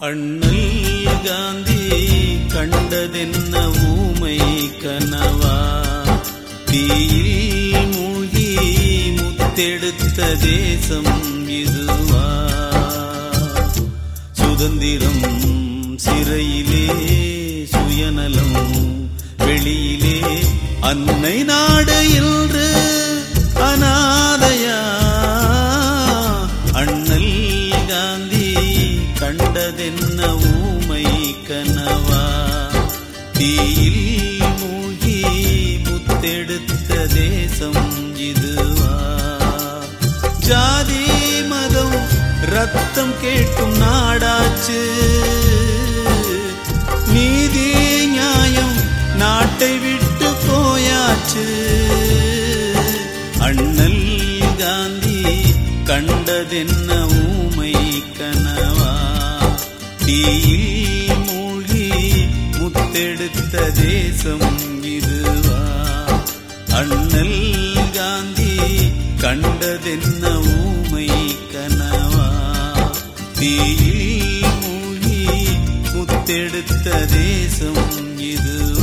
அண்ணல் காந்தி கண்டதென்ன ஊமை கனவா தீயில் மூழ்கி முத்தெடுத்த தேசம் இதுவா சுதந்திரம் சிறையிலே சுயநலம் வெளியிலே அன்னை நாடு இன்று அநாதையா அண்ணல் காந்தி கண்டதென்ன ஊமை கனவா தீயில் மூழ்கி முத்தெடுத்த தேசம் இதுவா ஜாதி மதம் ரத்தம் கேட்கும் நாடாச்சு நீதி நியாயம் நாட்டை விட்டு போயாச்சு அண்ணல் காந்தி கண்டதென்ன ஊமை கனவா தீயில் மூழ்கி முத்தெடுத்த தேசம் இதுவா அண்ணல் காந்தி கண்டதென்ன ஊமை கனவா தீயில் மூழ்கி முத்தெடுத்த தேசம் இதுவா